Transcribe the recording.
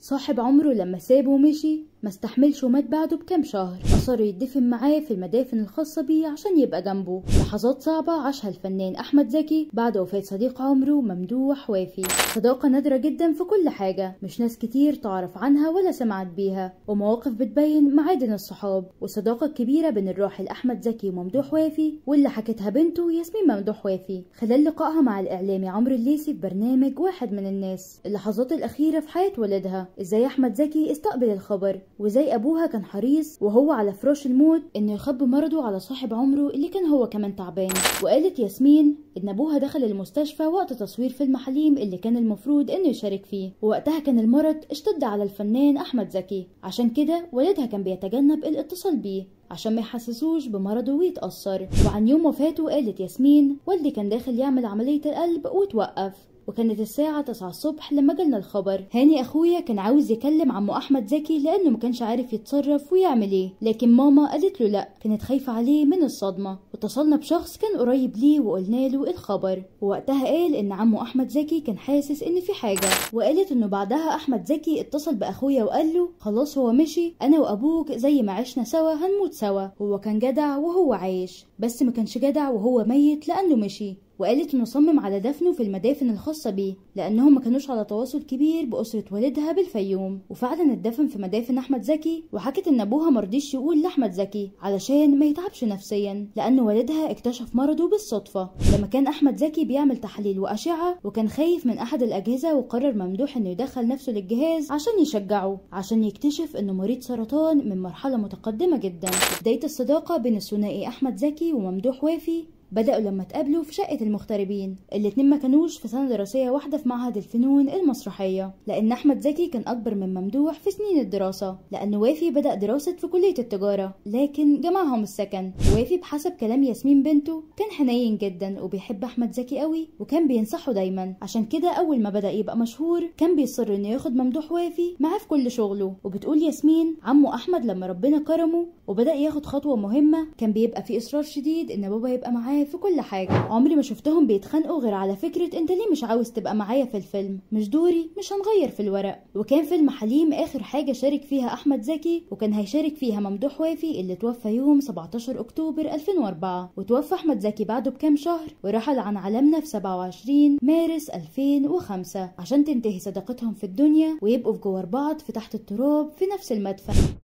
صاحب عمره لما سابه ومشي ما استحملش ومات بعده بكام شهر أصر يدفن معاه في المدافن الخاصة بيه عشان يبقى جنبه لحظات صعبة عاشها الفنان أحمد زكي بعد وفاة صديق عمره ممدوح وافي صداقة نادرة جدا في كل حاجة مش ناس كتير تعرف عنها ولا سمعت بيها ومواقف بتبين معادن الصحاب والصداقة الكبيرة بين الراحل أحمد زكي وممدوح وافي واللي حكتها بنته ياسمين ممدوح وافي خلال لقائها مع الإعلامي عمرو الليثي في برنامج واحد من الناس اللحظات الأخيرة في حياة والدها إزاي أحمد زكي استقبل الخبر وازاي ابوها كان حريص وهو على فراش الموت انه يخبي مرضه على صاحب عمره اللي كان هو كمان تعبان وقالت ياسمين ان ابوها دخل المستشفى وقت تصوير فيلم حليم اللي كان المفروض انه يشارك فيه ووقتها كان المرض اشتد على الفنان احمد زكي عشان كده والدها كان بيتجنب الاتصال بيه عشان ما يحسسوش بمرضه ويتأثر وعن يوم وفاته قالت ياسمين والدي كان داخل يعمل عملية القلب وتوقف وكانت الساعة 9 الصبح لما جالنا الخبر هاني اخويا كان عاوز يكلم عمو احمد زكي لانه ما كانش عارف يتصرف ويعمل ايه لكن ماما قالت له لا كانت خايفة عليه من الصدمة واتصلنا بشخص كان قريب ليه وقلنا له الخبر ووقتها قال ان عمو احمد زكي كان حاسس ان في حاجة وقالت انه بعدها احمد زكي اتصل باخويا وقال له خلاص هو مشي انا وابوك زي ما عشنا سوا هنموت سوا هو كان جدع وهو عايش بس ما كانش جدع وهو ميت لانه مشي وقالت انه صمم على دفنه في المدافن الخاصة بيه لانهم ما كانوش على تواصل كبير بأسرة والدها بالفيوم وفعلا اتدفن في مدافن احمد زكي وحكت ان ابوها مرضيش يقول لاحمد زكي علشان ما يتعبش نفسيا لان والدها اكتشف مرضه بالصدفة لما كان احمد زكي بيعمل تحاليل واشعة وكان خايف من احد الاجهزة وقرر ممدوح انه يدخل نفسه للجهاز عشان يشجعه عشان يكتشف انه مريض سرطان من مرحلة متقدمة جدا بداية الصداقة بين الثنائي احمد زكي وممدوح وافي بدأوا لما اتقابلوا في شقة المغتربين الاتنين ما كانوش في سنة دراسية واحدة في معهد الفنون المسرحية لأن أحمد زكي كان أكبر من ممدوح في سنين الدراسة لأن وافي بدأ دراسة في كلية التجارة لكن جمعهم السكن وافي بحسب كلام ياسمين بنته كان حنين جدا وبيحب أحمد زكي قوي وكان بينصحه دايما عشان كده أول ما بدأ يبقى مشهور كان بيصر إنه ياخد ممدوح وافي معاه في كل شغله وبتقول ياسمين عمه أحمد لما ربنا كرمه وبدأ ياخد خطوة مهمة كان بيبقى في إصرار شديد إن بابا يبقى معاه في كل حاجة عمري ما شفتهم بيتخانقوا غير على فكرة انت ليه مش عاوز تبقى معايا في الفيلم مش دوري مش هنغير في الورق وكان فيلم حليم اخر حاجة شارك فيها احمد زكي وكان هيشارك فيها ممدوح وافي اللي توفى يوم 17 اكتوبر 2004 وتوفى احمد زكي بعده بكام شهر ورحل عن عالمنا في 27 مارس 2005 عشان تنتهي صداقتهم في الدنيا ويبقوا في جوار بعض في تحت التراب في نفس المدفن